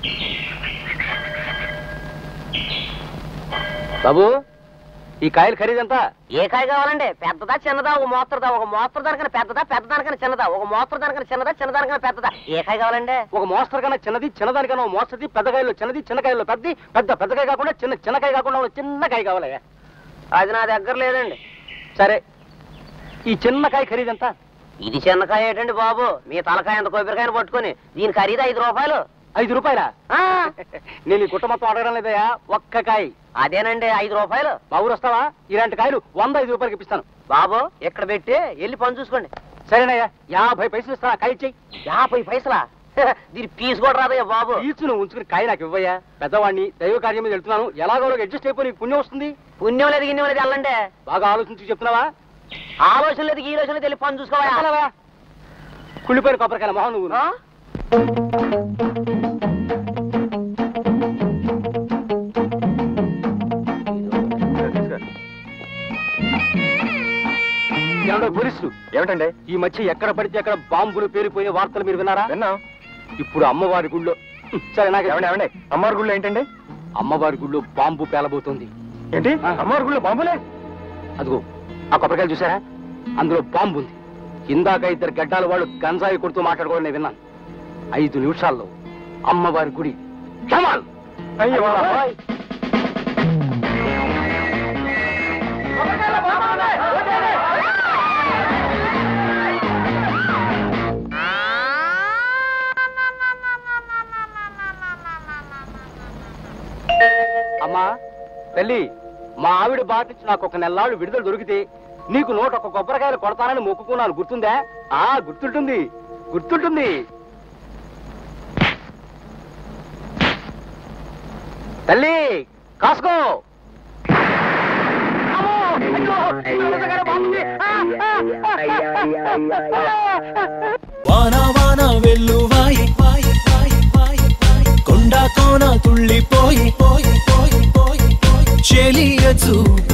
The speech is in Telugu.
బాబు ఈ కాయలు ఖరీదంతా ఏ కాయ కావాలండి పెద్దదా చిన్నదా ఒక మోస్తరుదా ఒక మోస్తరు దానికన్నా పెద్దదా పెద్ద దానికన్నా చిన్నదా ఒక మోస్తరు దానికన్నా చిన్నదా చిన్న దానికన్నా పెద్దదా ఏ కాయ కావాలండి ఒక మోస్తరు కన్నా చిన్నది చిన్నదానికన్నా ఒక మోస్తది పెద్ద కాయలో చిన్నది చిన్న కాయలో పెద్దది పెద్ద పెద్ద కాయ కాకుండా చిన్న చిన్న కాయ కాకుండా ఒక చిన్న కాయ కావాలి అది నా దగ్గర లేదండి సరే ఈ చిన్న కాయ ఖరీదంతా ఇది చిన్నకాయ ఏంటండి బాబు మీ తలకాయ అంత కొబ్బరికాయను పట్టుకొని దీని ఖరీదు ఐదు రూపాయలు ఐదు రూపాయలా ఆ, నేను ఈ గుట్ట మొత్తం అడగడం లేదయా ఒక్క కాయ అదేనండి ఐదు రూపాయలు మా ఊరు వస్తావా ఇలాంటి కాయలు వంద ఐదు రూపాయలకి ఇప్పిస్తాను బాబు ఇక్కడ పెట్టి వెళ్ళి పని చూసుకోండి సరేనయ్యా యాభై పైసలు ఇస్తాను కాయ ఇచ్చేయి యాభై పైసలా దీని పీస్ కూడా రాదయ్యా బాబు తీర్చు నువ్వు ఉంచుకుని కాయ నాకు ఇవ్వయ్యా పెద్దవాడిని దైవ కార్యం మీద వెళ్తున్నాను ఎలాగో అడ్జస్ట్ అయిపోయి నీకు పుణ్యం వస్తుంది పుణ్యం లేదు గిన్నెం లేదు వెళ్ళండి బాగా ఆలోచించి చెప్తున్నావా ఆలోచన లేదు ఈ రోజు లేదు వెళ్ళి పని చూసుకోవాలి చెప్పలేవా? కుళ్ళిపోయిన కొబ్బరికాయల మొహం నువ్వు ఏమండో పోలీసులు ఏమిటండి ఈ మధ్య ఎక్కడ పడితే అక్కడ బాంబులు పేలిపోయిన వార్తలు మీరు విన్నారా విన్నాం ఇప్పుడు అమ్మవారి గుళ్ళో హ్మ్, సరే నాకు ఏమండి ఏమండి అమ్మవారి గుళ్ళు ఏంటండి అమ్మవారి గుళ్ళో బాంబు పేలబోతుంది ఏంటి ఆ. అమ్మవారి గుళ్ళు బాంబులే అదిగో ఆ కొబ్బరికాయలు చూసారా అందులో బాంబు ఉంది ఇందాక ఇద్దరు గడ్డాల వాళ్ళు గంజాయి కొడుతూ మాట్లాడుకోవడం నేను విన్నాను ఐదు నిమిషాల్లో అమ్మవారి గుడి కమాల్ అయ్యో బాబోయ్. అమ్మా తల్లి మా ఆవిడ బాటించి నాకు ఒక నెల్లాళ్ళు విడుదల దొరికితే నీకు నూట ఒక కొబ్బరికాయలు కొడతానని మొక్కుకున్నాను గుర్తుందా ఆ గుర్తుంటుంది గుర్తుంటుంది తల్లి కాసుకో అమ్మో! అయ్యో! అయ్యో! నిజంగానే బాగుంది! ఆ! ఆ! వాన వాన వెల్లువాయి వాయి వాయి వాయి వాయి కొండ కోన తుళ్ళిపోయి పోయి పోయి పోయి పోయి చెలియ చూపు